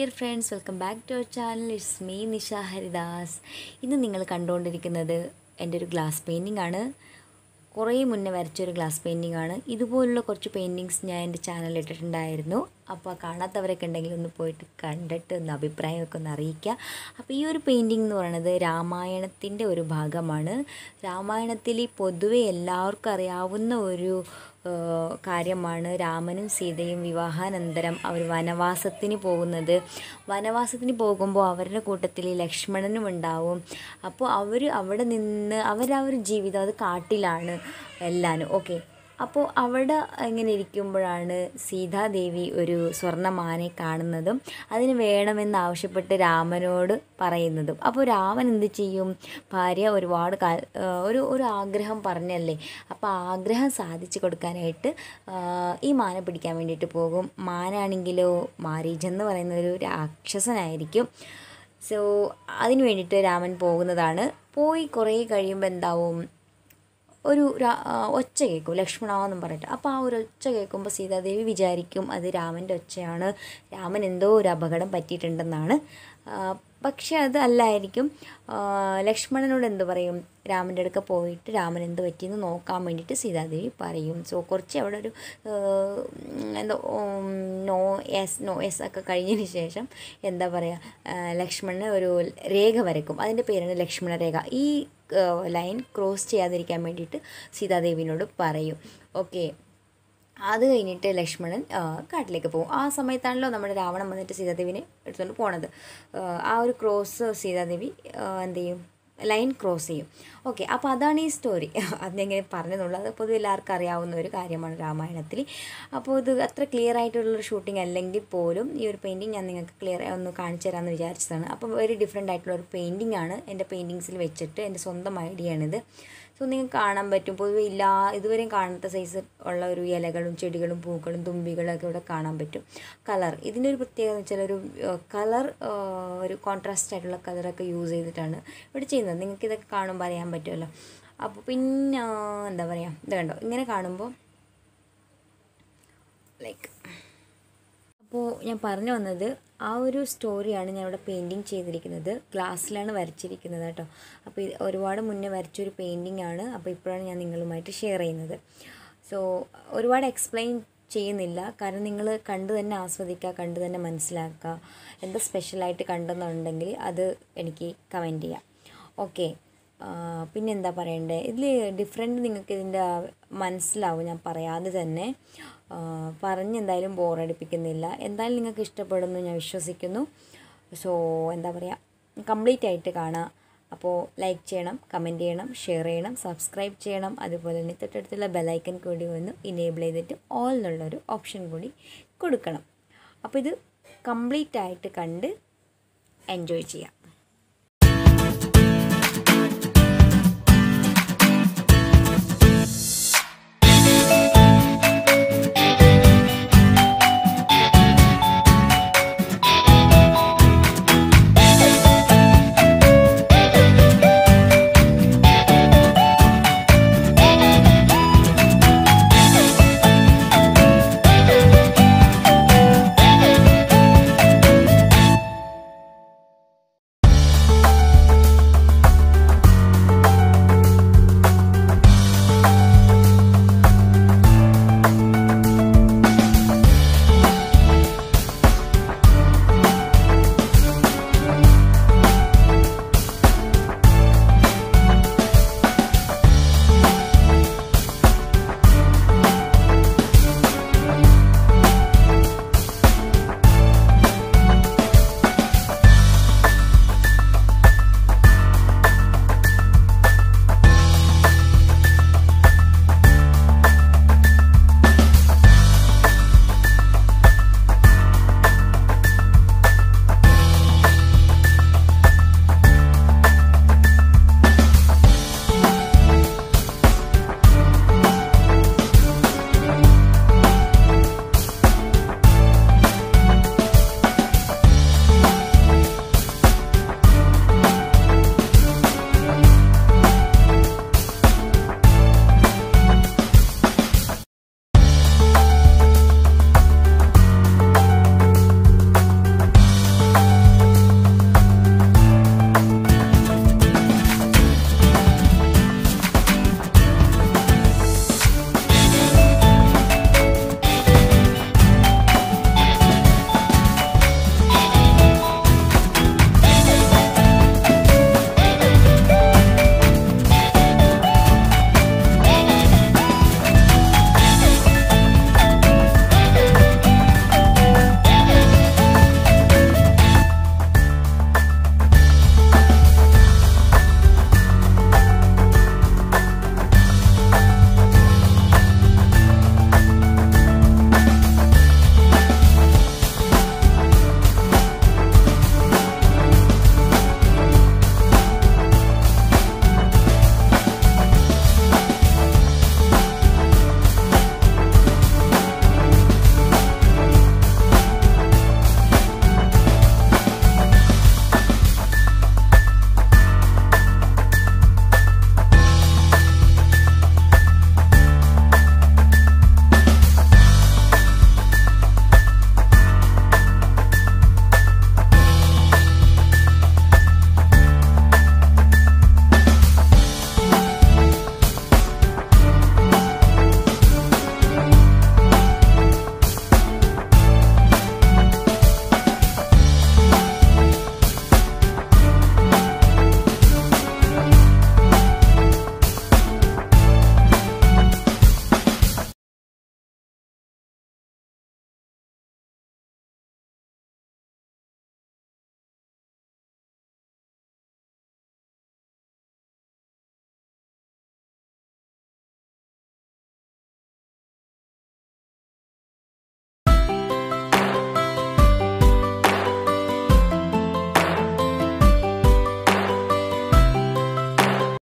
dear friends welcome back to our channel it's me Nisha Haridas ഇന്ന് നിങ്ങൾ കണ്ടുകൊണ്ടിരിക്കുന്നത് എൻ്റെ ഒരു ഗ്ലാസ് പെയിൻറ്റിംഗ് ആണ് കുറേ മുന്നേ വരച്ചൊരു ഗ്ലാസ് പെയിൻറ്റിംഗ് ആണ് ഇതുപോലുള്ള കുറച്ച് പെയിൻറ്റിങ്സ് ഞാൻ എൻ്റെ ചാനലിൽ ഇട്ടിട്ടുണ്ടായിരുന്നു അപ്പോൾ കാണാത്തവരൊക്കെ ഉണ്ടെങ്കിൽ ഒന്ന് പോയിട്ട് കണ്ടിട്ട് ഒന്ന് അഭിപ്രായമൊക്കെ ഒന്ന് അറിയിക്കുക അപ്പോൾ ഈ ഒരു പെയിൻറ്റിംഗ് എന്ന് പറയുന്നത് രാമായണത്തിൻ്റെ ഒരു ഭാഗമാണ് രാമായണത്തിൽ പൊതുവെ എല്ലാവർക്കും അറിയാവുന്ന ഒരു ഏഹ് കാര്യമാണ് രാമനും സീതയും വിവാഹാനന്തരം അവർ വനവാസത്തിന് പോകുന്നത് വനവാസത്തിന് പോകുമ്പോൾ അവരുടെ കൂട്ടത്തിൽ ലക്ഷ്മണനും ഉണ്ടാവും അപ്പോൾ അവർ അവിടെ നിന്ന് അവരാ ഒരു ജീവിതം അത് കാട്ടിലാണ് എല്ലാനും ഓക്കെ അപ്പോൾ അവിടെ ഇങ്ങനെ ഇരിക്കുമ്പോഴാണ് സീതാദേവി ഒരു സ്വർണ്ണമാനെ കാണുന്നതും അതിന് വേണമെന്ന് ആവശ്യപ്പെട്ട് രാമനോട് പറയുന്നതും അപ്പോൾ രാമൻ എന്ത് ചെയ്യും ഭാര്യ ഒരുപാട് കാ ഒരു ഒരു ആഗ്രഹം പറഞ്ഞല്ലേ അപ്പോൾ ആഗ്രഹം സാധിച്ചു കൊടുക്കാനായിട്ട് ആ, ഈ മാന പിടിക്കാൻ വേണ്ടിയിട്ട് പോകും മാനാണെങ്കിലോ മാരീജെന്ന് പറയുന്ന ഒരു രാക്ഷസനായിരിക്കും സോ അതിന് വേണ്ടിയിട്ട് രാമൻ പോകുന്നതാണ് പോയി കുറേ കഴിയുമ്പോൾ എന്താവും ഒരു രാ- ആ, ഒച്ച കേൾക്കും ലക്ഷ്മണ എന്നും പറഞ്ഞിട്ട് അപ്പോൾ ആ ഒരു ഒച്ച കേൾക്കുമ്പോൾ സീതാദേവി വിചാരിക്കും അത് രാമൻ്റെ ഒച്ചയാണ് രാമൻ എന്തോ ഒരു അപകടം പറ്റിയിട്ടുണ്ടെന്നാണ് ആ, പക്ഷെ അത് അല്ലായിരിക്കും ആ, ലക്ഷ്മണനോട് എന്ത് പറയും രാമൻ്റെ അടുക്ക പോയിട്ട് രാമൻ എന്ത് പറ്റിയെന്ന് നോക്കാൻ വേണ്ടിയിട്ട് സീതാദേവി പറയും സോ കുറച്ച് അവിടെ ഒരു ആ, എന്തോ ഉം, നോ എസ് നോ എസ് ഒക്കെ കഴിഞ്ഞതിന് ശേഷം എന്താ പറയുക ലക്ഷ്മണന് ഒരു രേഖ വരക്കും അതിൻ്റെ പേരാണ് ലക്ഷ്മണ രേഖ ഈ ലൈൻ ക്രോസ് ചെയ്യാതിരിക്കാൻ വേണ്ടിയിട്ട് സീതാദേവിനോട് പറയും ഓക്കെ അത് കഴിഞ്ഞിട്ട് ലക്ഷ്മണൻ ആ, കാട്ടിലേക്ക് പോകും ആ സമയത്താണല്ലോ നമ്മുടെ രാവണൻ വന്നിട്ട് സീതാദേവിനെ എടുത്തുകൊണ്ട് പോണത് ആ, ആ ഒരു ക്രോസ് സീതാദേവി ആ, എന്ത് ചെയ്യും ലൈൻ ക്രോസ് ചെയ്യും ഓക്കെ അപ്പോൾ അതാണ് ഈ സ്റ്റോറി അതിനെങ്ങനെ പറഞ്ഞെന്നുള്ളത് അത് പൊതുവെ എല്ലാവർക്കും അറിയാവുന്ന ഒരു കാര്യമാണ് രാമായണത്തിൽ അപ്പോൾ ഇത് അത്ര ക്ലിയർ ആയിട്ടുള്ളൊരു ഷൂട്ടിംഗ് അല്ലെങ്കിൽ പോലും ഈ ഒരു പെയിൻറ്റിങ് ഞാൻ നിങ്ങൾക്ക് ക്ലിയർ ഒന്ന് കാണിച്ചു തരാമെന്ന് വിചാരിച്ചതാണ് അപ്പോൾ വെരി ഡിഫറെൻ്റ് ആയിട്ടുള്ള ഒരു പെയിൻറ്റിംഗ് ആണ് എൻ്റെ പെയിൻറ്റിങ്സിൽ വെച്ചിട്ട് എൻ്റെ സ്വന്തം ഐഡിയ ആണിത് സോ നിങ്ങൾക്ക് കാണാൻ പറ്റും പൊതുവെ ഇല്ലാ ഇതുവരെയും കാണാത്ത സൈസ് ഉള്ള ഒരു ഇലകളും ചെടികളും പൂക്കളും തുമ്പികളും ഒക്കെ ഇവിടെ കാണാൻ പറ്റും കളർ ഇതിൻ്റെ ഒരു പ്രത്യേകത എന്ന് വെച്ചാൽ ഒരു കളർ ഒരു കോൺട്രാസ്റ്റ് ആയിട്ടുള്ള കളറൊക്കെ യൂസ് ചെയ്തിട്ടാണ് ഇവിടെ ചെയ്യുന്നത് നിങ്ങൾക്ക് ഇതൊക്കെ കാണുമ്പോൾ അറിയാൻ പറ്റുമല്ലോ അപ്പോൾ പിന്നെ ആ, എന്താ പറയുക ഇത് കണ്ടോ ഇങ്ങനെ കാണുമ്പോൾ ലൈക്ക് അപ്പോൾ ഞാൻ പറഞ്ഞു വന്നത് ആ ഒരു സ്റ്റോറിയാണ് ഞാൻ ഇവിടെ പെയിൻറ്റിങ് ചെയ്തിരിക്കുന്നത് ഗ്ലാസ്സിലാണ് വരച്ചിരിക്കുന്നത് കേട്ടോ അപ്പോൾ ഇത് ഒരുപാട് മുന്നേ വരച്ചൊരു പെയിൻറ്റിംഗ് ആണ് അപ്പോൾ ഇപ്പോഴാണ് ഞാൻ നിങ്ങളുമായിട്ട് ഷെയർ ചെയ്യുന്നത് സോ ഒരുപാട് എക്സ്പ്ലെയിൻ ചെയ്യുന്നില്ല കാരണം നിങ്ങൾ കണ്ടു തന്നെ ആസ്വദിക്കുക കണ്ടു തന്നെ മനസ്സിലാക്കുക എന്താ സ്പെഷ്യലായിട്ട് കണ്ടെന്നുണ്ടെങ്കിൽ അത് എനിക്ക് കമൻറ്റ് ചെയ്യാം ഓക്കെ പിന്നെ എന്താ പറയണ്ടേ ഇതിൽ ഡിഫറെൻറ്റ് നിങ്ങൾക്ക് ഇതിൻ്റെ മനസ്സിലാവും ഞാൻ പറയാതെ തന്നെ ആ, പറഞ്ഞ് എന്തായാലും ബോറടിപ്പിക്കുന്നില്ല എന്തായാലും നിങ്ങൾക്ക് ഇഷ്ടപ്പെടുമെന്ന് ഞാൻ വിശ്വസിക്കുന്നു സോ എന്താ പറയുക കംപ്ലീറ്റ് ആയിട്ട് കാണാം അപ്പോൾ ലൈക്ക് ചെയ്യണം കമൻറ്റ് ചെയ്യണം ഷെയർ ചെയ്യണം സബ്സ്ക്രൈബ് ചെയ്യണം അതുപോലെ തന്നെ തൊട്ടടുത്തുള്ള ബെലൈക്കൻ കൂടി ഒന്ന് ഇനേബിൾ ചെയ്തിട്ട് ഓൾ എന്നുള്ളൊരു ഓപ്ഷൻ കൂടി കൊടുക്കണം അപ്പോൾ ഇത് കംപ്ലീറ്റ് ആയിട്ട് കണ്ട് എൻജോയ് ചെയ്യാം